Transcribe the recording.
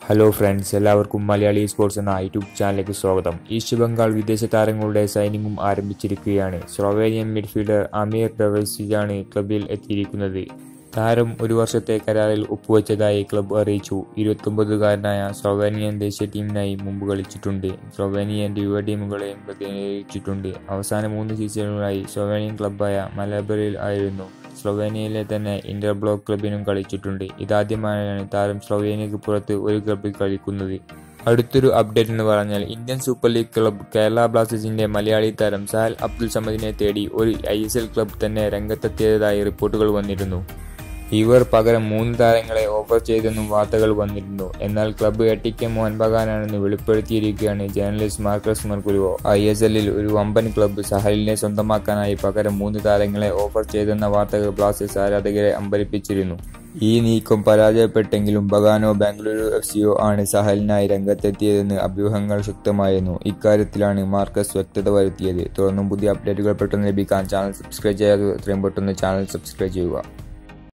hello friends എല്ലാവർക്കും Malayali sports എന്ന YouTube ചാനലിലേക്ക് സ്വാഗതം ഈസ്റ്റ് ബംഗാൾ വിദേശ താരങ്ങളുടെ സൈനിങ്ങും ആരംഭിച്ചിരിക്കുകയാണ് സ്ലോവേനിയൻ മിഡ്ഫീൽഡർ അമീർ ഡവസിയാണ് ക്ലബിൽ എത്തിയിരിക്കുന്നത് താരം ഒരു വർഷത്തെ കരാറിൽ ഒപ്പുവെച്ചതായി ക്ലബ് അറിയിച്ചു ഇരുപത്തൊമ്പതുകാരനായ സ്ലോവേനിയൻ ദേശീയ ടീമിനായി മുമ്പ് കളിച്ചിട്ടുണ്ട് സ്ലോവേനിയൻ യുവ ടീമുകളെയും പ്രതിനിധീകരിച്ചിട്ടുണ്ട് അവസാന മൂന്ന് സീസണുകളായി സ്ലോവേനിയൻ ക്ലബായ മലബറിൽ ആയിരുന്നു സ്ലോവേനിയയിലെ തന്നെ ഇന്റർ ബ്ലോക്ക് ക്ലബിനും കളിച്ചിട്ടുണ്ട് ഇതാദ്യമായാണ് താരം സ്ലോവേനിയക്ക് പുറത്ത് ഒരു ക്ലബിൽ കളിക്കുന്നത് അടുത്തൊരു അപ്ഡേറ്റ് എന്ന് പറഞ്ഞാൽ Indian Super League club Kerala ബ്ലാസ്റ്റേഴ്സിന്റെ മലയാളി താരം സഹൽ അബ്ദുൽ സമദിനെ തേടി ഒരു ഐ എസ് എൽ ക്ലബ് തന്നെ രംഗത്തെത്തിയതായി റിപ്പോർട്ടുകൾ വന്നിരുന്നു ഇവർ പകരം മൂന്ന് താരങ്ങളെ ഓഫർ ചെയ്തെന്നും വാർത്തകൾ വന്നിരുന്നു എന്നാൽ ക്ലബ്ബ് എട്ടിക്കെ മോഹൻ ബഗാനാണെന്ന് വെളിപ്പെടുത്തിയിരിക്കുകയാണ് ജേർണലിസ്റ്റ് മാർക്കസ് മെർക്കുരുവോ ഐ എസ് എല്ലിൽ ഒരു വമ്പൻ ക്ലബ്ബ് സഹലിനെ സ്വന്തമാക്കാനായി പകരം മൂന്ന് താരങ്ങളെ ഓഫർ ചെയ്തെന്ന വാർത്തകൾ ബ്ലാസ്റ്റേഴ്സ് ആരാധകരെ അമ്പരിപ്പിച്ചിരുന്നു ഈ നീക്കം പരാജയപ്പെട്ടെങ്കിലും ബഗാനോ ബാംഗ്ലൂരു എഫ് സിയോ ആണ് സഹലിനായി രംഗത്തെത്തിയതെന്ന് അഭ്യൂഹങ്ങൾ ശക്തമായിരുന്നു ഇക്കാര്യത്തിലാണ് മാർക്കസ് വ്യക്തത വരുത്തിയത് തുടർന്നും പുതിയ അപ്ഡേറ്റുകൾ പെട്ടെന്ന് ലഭിക്കാൻ ചാനൽ സബ്സ്ക്രൈബ് ചെയ്യാതെ എത്രയും പെട്ടെന്ന് ചാനൽ സബ്സ്ക്രൈബ് ചെയ്യുക